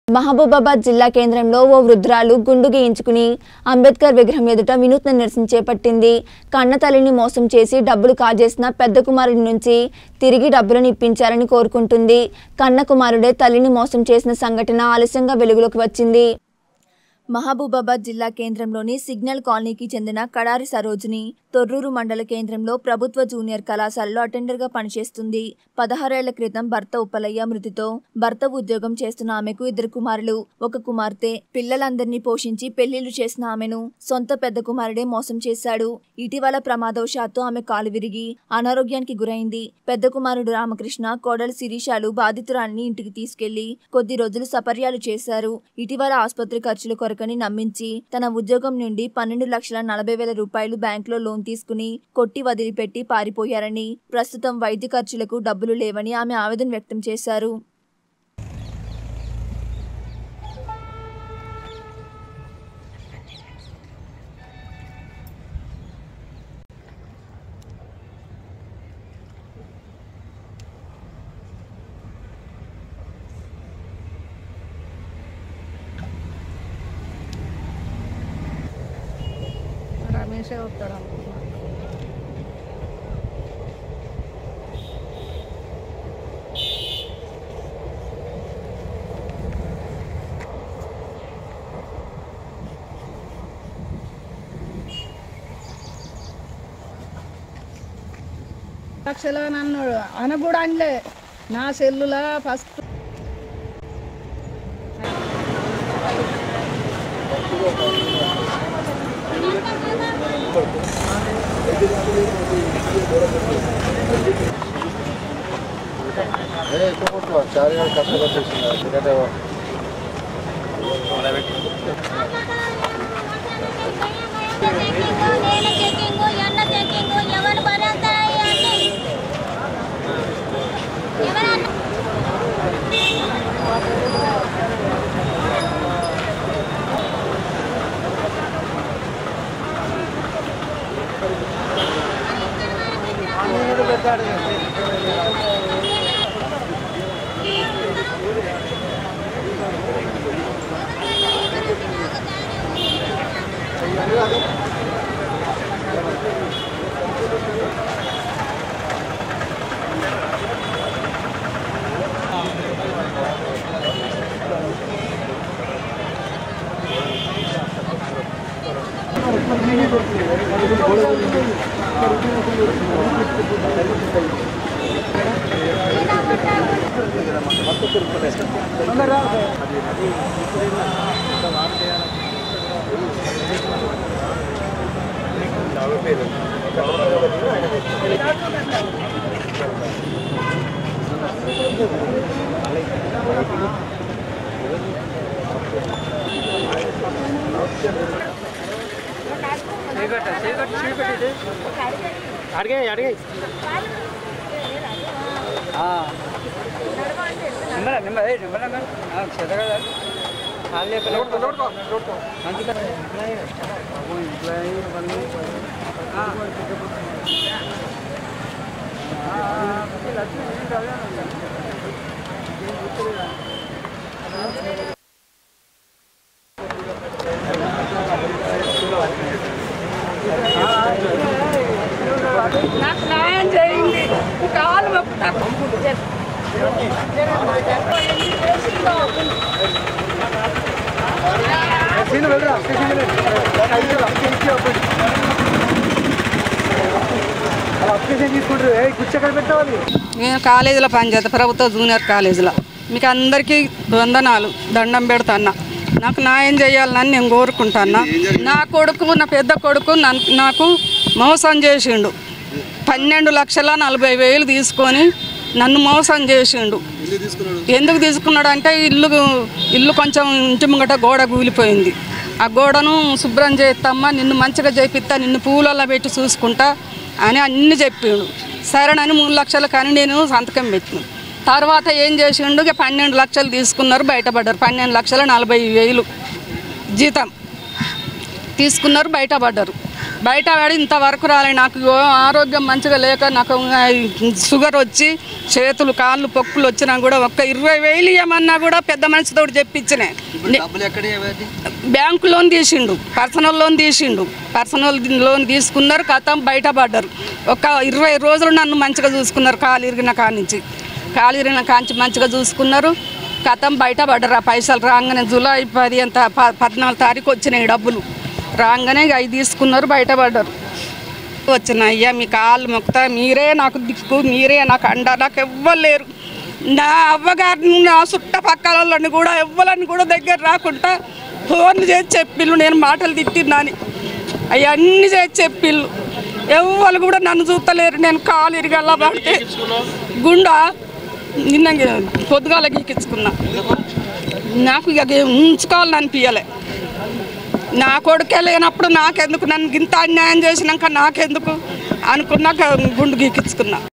మహబూబాబాద్ జిల్లా కేంద్రంలో ఓ వృద్ధురాలు గుండు గీయించుకుని అంబేద్కర్ విగ్రహం ఎదుట వినూత్న నిరసన చేపట్టింది కన్న తల్లిని మోసం చేసి డబ్బులు కాజేసిన పెద్ద కుమారుడి నుంచి తిరిగి డబ్బులను ఇప్పించాలని కోరుకుంటుంది కన్న కుమారుడే తల్లిని మోసం చేసిన సంఘటన ఆలస్యంగా వెలుగులోకి వచ్చింది మహబూబాబాద్ జిల్లా కేంద్రంలోని సిగ్నల్ కాలనీకి చెందిన కడారి సరోజిని తొర్రూరు మండల కేంద్రంలో ప్రభుత్వ జూనియర్ కళాశాలలో అటెండర్గా పనిచేస్తుంది పదహారేళ్ల క్రితం భర్త ఉప్పలయ్య మృతితో భర్త ఉద్యోగం చేస్తున్న ఆమెకు ఇద్దరు కుమారులు ఒక కుమార్తె పిల్లలందరినీ పోషించి పెళ్లిళ్లు చేసిన ఆమెను సొంత పెద్ద కుమారుడే మోసం చేశాడు ఇటీవల ప్రమాదవశాత్తు ఆమె కాలు విరిగి అనారోగ్యానికి గురైంది పెద్ద కుమారుడు రామకృష్ణ కోడలు శిరీషాలు బాధితురాల్ని ఇంటికి తీసుకెళ్లి కొద్ది రోజులు సపర్యాలు చేశారు ఇటీవల ఆసుపత్రి ఖర్చుల కొరకని నమ్మించి తన ఉద్యోగం నుండి పన్నెండు లక్షల నలభై వేల రూపాయలు బ్యాంకులో లోన్ తీసుకుని కొట్టి వదిలిపెట్టి పారిపోయారని ప్రస్తుతం వైద్య ఖర్చులకు డబ్బులు లేవని ఆమె ఆవేదన వ్యక్తం చేశారు రమేషే వస్తాడు అనుకున్నా లక్షలు నన్ను అన కూడా అనలే నా సెల్లులా ఫస్ట్ చారి కష్టపడి ఎందుకంటే నేను చెక్కింగు ఎండ చెక్కింగు ఎవరు భరిస్తాయి ఎవరన్నా అడిగే అడిగే నిమ్మల నిమ్మల నిమ్మల చెదగదా నాకు న్యాయం చేయండి కాలు మొక్కుతా అప్లికేషన్ తీసుకుంటారు ఏ గుచ్చెక్కడ పెట్టాలి నేను కాలేజీలో పనిచేస్తా ప్రభుత్వ జూనియర్ కాలేజీలో మీకు అందరికీ వందనాలు దండం పెడతాన్నా నాకు న్యాయం చేయాలని నేను కోరుకుంటాన్నా నా కొడుకు నా పెద్ద కొడుకు నన్- నాకు మోసం చేసిండు పన్నెండు లక్షల నలభై వేలు తీసుకొని నన్ను మోసం చేసిండు ఎందుకు తీసుకున్నాడు అంటే ఇల్లు ఇల్లు కొంచెం ఇంటి ముంగట గోడ కూలిపోయింది ఆ గోడను శుభ్రం చేస్తామ్మా నిన్ను మంచిగా చేపిస్తా నిన్ను పూలలో పెట్టి చూసుకుంటా అని అన్ని చెప్పిండు సరేనని మూడు లక్షలు కానీ నేను సంతకం పెట్టిన తర్వాత ఏం చేసిండు ఇక పన్నెండు లక్షలు తీసుకున్నారు బయటపడ్డారు పన్నెండు లక్షల నలభై వేలు జీతం తీసుకున్నారు బయటపడ్డారు బయట పడి ఇంతవరకు రాలే నాకు ఇగో ఆరోగ్యం మంచిగా లేక నాకు ఆ, షుగర్ వచ్చి చేతులు కాళ్ళు పొక్కులు వచ్చినా కూడా ఒక్క ఇరవై వేలు ఇవ్వమన్నా కూడా పెద్ద మనిషితో చెప్పించిన డబ్బులు ఎక్కడ ఇవ్వాలి బ్యాంకు లోన్ తీసిండు పర్సనల్ లోన్ తీసిండు పర్సనల్ లోన్ తీసుకున్నారు కథం బయటపడ్డారు ఒక ఇరవై రోజులు నన్ను మంచిగా చూసుకున్నారు కాలు ఇరిగిన కానించి కాలు ఇరిగిన కాంచి మంచిగా చూసుకున్నారు కథం బయటపడ్డారు ఆ పైసలు రాగానే జూలై పది అంత ప- పద్నాలుగు తారీఖు వచ్చినాయి డబ్బులు రాగానే ఇక అవి తీసుకున్నారు బయటపడ్డారు వచ్చిన అయ్యా మీ కాళ్ళు మొక్తా మీరే నాకు దిక్కు మీరే నాకు అండ నాకు ఎవ్వలేరు నా అవ్వగారిని నా చుట్టపక్కలని కూడా ఎవ్వలని కూడా దగ్గర రాకుండా ఫోన్లు చేసి చెప్పిళ్ళు నేను మాటలు తిట్టినాని అవి అన్ని చేసి చెప్పిళ్ళు ఎవ్వరు కూడా నన్ను చూస్తలేరు నేను కాలు ఇరిగల్లా పడితే గుండా నిన్న పొద్దుగాల గీకించుకున్నా నాకు ఇక ఉంచుకోవాలని అనిపించలే నా కొడుకే లేనప్పుడు నాకెందుకు నన్ను ఇంత అన్యాయం చేసినాక నాకెందుకు అనుకున్నాక గుండు గీకించుకున్నా